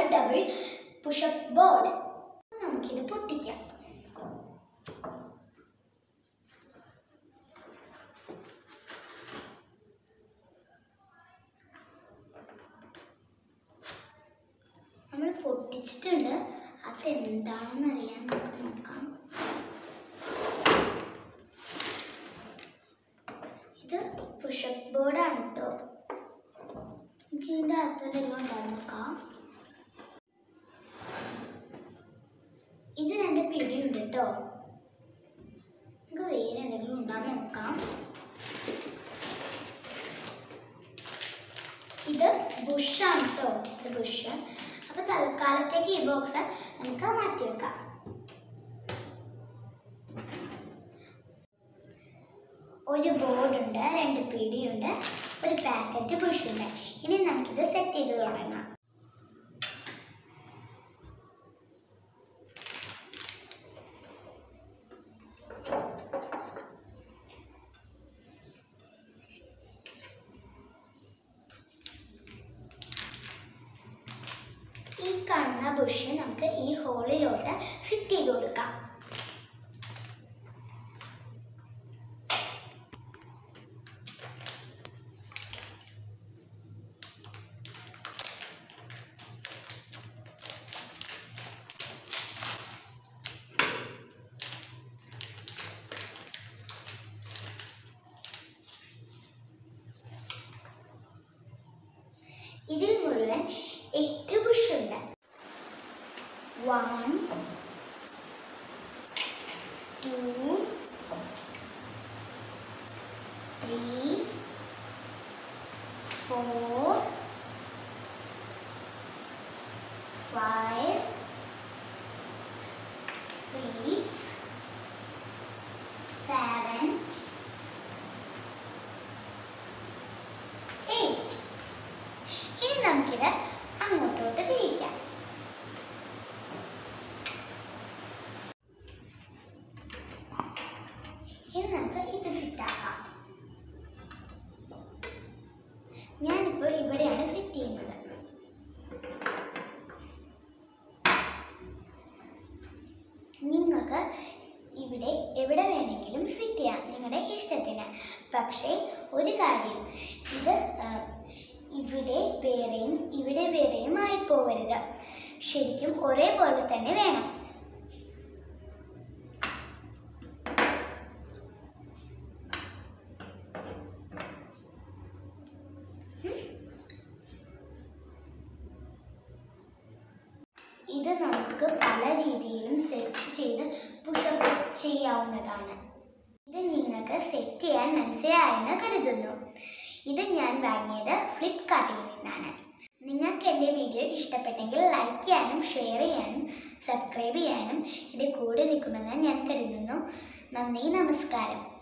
double pushup board നമുക്കിത് പൊട്ടിക്കാം നമ്മൾ പൊട്ടിച്ചിട്ടുണ്ട് അതെന്താണെന്ന് അറിയാൻ നമുക്ക് നോക്കാം ഇത് പുഷപ്പ് ബോർഡാണ് കേട്ടോ നമുക്ക് ഇതിൻ്റെ അകത്ത് എന്തെങ്കിലും ഉണ്ടാകും നോക്കാം ഇത് രണ്ട് പിടിയുണ്ട് കേട്ടോ നമുക്ക് വേറെ എന്തെങ്കിലും ഉണ്ടാകും നോക്കാം ഇത് ബുഷാണ് കേട്ടോ ഇത് ബുഷ് അപ്പൊ തൽക്കാലത്തേക്ക് ഈ ബോക്സ് നമുക്ക് മാറ്റി വെക്കാം ഒരു ബോർഡുണ്ട് രണ്ട് പിടിയുണ്ട് ഒരു പാക്കറ്റ് ബുഷുണ്ട് ഇനി നമുക്കിത് സെറ്റ് ചെയ്ത് തുടങ്ങാം ഈ കാണുന്ന ബുഷ് നമുക്ക് ഈ ഹോളിലോട്ട് ഫിറ്റ് ചെയ്ത് കൊടുക്കാം ഇതിൽ മുഴുവൻ എട്ട് ബുഷ് ഉണ്ട് one two three four five six seven eight ഇനി നമുക്കിത് അങ്ങോട്ടോട്ട് തിരിക്കാം ഇനി നമുക്ക് ഇത് ഫിറ്റാക്കാം ഞാനിപ്പോൾ ഇവിടെയാണ് ഫിറ്റ് ചെയ്യുന്നത് നിങ്ങൾക്ക് ഇവിടെ എവിടെ വേണമെങ്കിലും ഫിറ്റ് ചെയ്യാം നിങ്ങളുടെ ഇഷ്ടത്തിന് പക്ഷേ ഒരു കാര്യം ഇത് ആ, ഇവിടെ വേറെയും ഇവിടെ വേറെയും ആയി പോവരുത് ശരിക്കും ഒരേപോലെ തന്നെ വേണം ഇത് നമുക്ക് പല രീതിയിലും സെറ്റ് ചെയ്ത് പുഷപ്പ് ചെയ്യാവുന്നതാണ് ഇത് നിങ്ങൾക്ക് സെറ്റ് ചെയ്യാൻ മനസ്സിലായെന്ന് കരുതുന്നു ഇത് ഞാൻ വാങ്ങിയത് ഫ്ലിപ്കാർട്ടിൽ നിന്നാണ് നിങ്ങൾക്ക് എൻ്റെ വീഡിയോ ഇഷ്ടപ്പെട്ടെങ്കിൽ ലൈക്ക് ചെയ്യാനും ഷെയർ ചെയ്യാനും സബ്സ്ക്രൈബ് ചെയ്യാനും എൻ്റെ കൂടെ നിൽക്കുമെന്ന് ഞാൻ കരുതുന്നു നന്ദി നമസ്കാരം